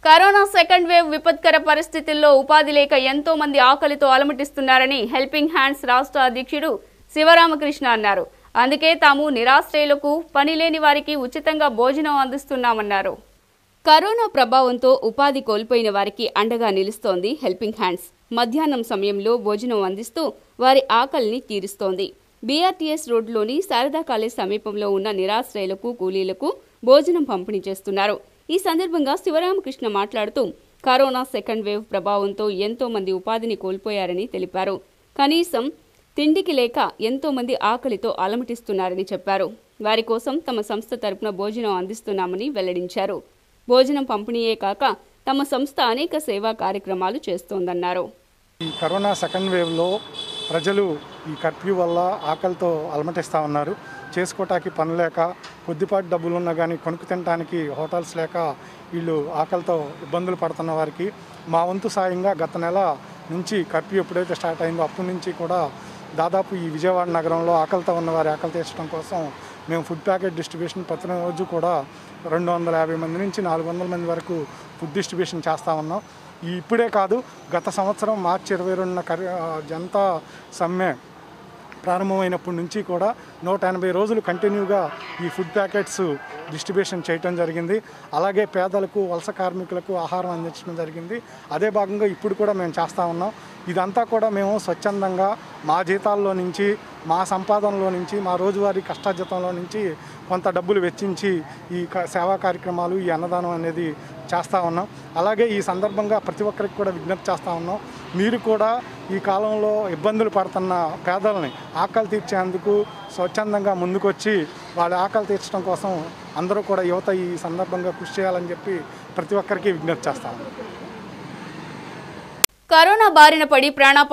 corona second wave విపత్కర పరిస్థితుల్లో ఉపాధి లేక ఎంతో మంది ఆకలితో అలమటిస్తున్నారని హెల్పింగ్ హ్యాండ్స్ రాష్ట్ర అధ్యక్షుడు శివరామకృష్ణ అన్నారు అందుకే తాము నిరాశ్రయులకు పని లేని వారికి ఉచితంగా భోజనం అందిస్తున్నామన్నారు కరోనా ప్రభావంతో ఉపాధి కోల్పోయిన వారికి అండగా నిలుస్తోంది హెల్పింగ్ హ్యాండ్స్ మధ్యాహ్నం సమయంలో భోజనం అందిస్తూ వారి ఆకలిని తీరుస్తోంది బీఆర్టీఎస్ రోడ్లోని శారదా కాలేజ్ సమీపంలో ఉన్న నిరాశ్రయులకు కూలీలకు భోజనం పంపిణీ చేస్తున్నారు ఈ సందర్భంగా శివరామకృష్ణ మాట్లాడుతూ కరోనా సెకండ్ వేవ్ ప్రభావంతో ఎంతో మంది ఉపాధిని కోల్పోయారని తెలిపారు కనీసం తిండికి లేక ఎంతో మంది ఆకలితో అలమటిస్తున్నారని చెప్పారు వారి కోసం తమ సంస్థ తరపున భోజనం అందిస్తున్నామని వెల్లడించారు భోజనం పంపిణీయే కాక తమ సంస్థ అనేక సేవా కార్యక్రమాలు చేస్తోందన్నారు ఈ కరోనా సెకండ్ వేవ్లో ప్రజలు ఈ కర్ఫ్యూ వల్ల ఆకలితో అలమటిస్తూ ఉన్నారు చేసుకోవటానికి పని లేక కొద్దిపాటి డబ్బులు ఉన్నా కానీ కొనుక్కు తినడానికి హోటల్స్ లేక వీళ్ళు ఆకలితో ఇబ్బందులు పడుతున్న వారికి మా వంతు సాయంగా గత నెల నుంచి కర్ఫ్యూ ఎప్పుడైతే స్టార్ట్ అయిందో అప్పటి నుంచి కూడా దాదాపు ఈ విజయవాడ నగరంలో ఆకలితో ఉన్న వారి ఆకలి తీర్చడం కోసం మేము ఫుడ్ ప్యాకెట్ డిస్ట్రిబ్యూషన్ ప్రతిరోజు కూడా రెండు వందల యాభై మంది నుంచి నాలుగు వందల మంది వరకు ఫుడ్ డిస్ట్రిబ్యూషన్ చేస్తూ ఉన్నాం ఈ ఇప్పుడే కాదు గత సంవత్సరం మార్చి ఇరవై రెండున కరి ఆ, జనతా సమ్మె ప్రారంభమైనప్పటి నుంచి కూడా నూట ఎనభై రోజులు కంటిన్యూగా ఈ ఫుడ్ ప్యాకెట్స్ డిస్ట్రిబ్యూషన్ చేయటం జరిగింది అలాగే పేదలకు వలస కార్మికులకు ఆహారం అందించడం జరిగింది అదే భాగంగా ఇప్పుడు కూడా మేము చేస్తూ ఉన్నాం ఇదంతా కూడా మేము స్వచ్ఛందంగా మా జీతాల్లో నుంచి మా సంపాదనలో నుంచి మా రోజువారీ కష్టార్జితంలో నుంచి కొంత డబ్బులు వెచ్చించి ఈ క- సేవా కార్యక్రమాలు ఈ అన్నదానం అనేది చేస్తూ ఉన్నాం అలాగే ఈ సందర్భంగా ప్రతి ఒక్కరికి కూడా విజ్ఞప్తి చేస్తూ ఉన్నాం మీరు కూడా ఈ కాలంలో ఇబ్బందులు పడుతున్న పేదల్ని ఆకలి తీర్చేందుకు స్వచ్ఛందంగా ముందుకొచ్చి వాళ్ళ ఆకలి తీర్చడం కోసం అందరూ కూడా యువత ఈ సందర్భంగా కృషి చేయాలని చెప్పి ప్రతి ఒక్కరికి విజ్ఞప్తి చేస్తాము కరోనా బారిన పడి ప్రాణాప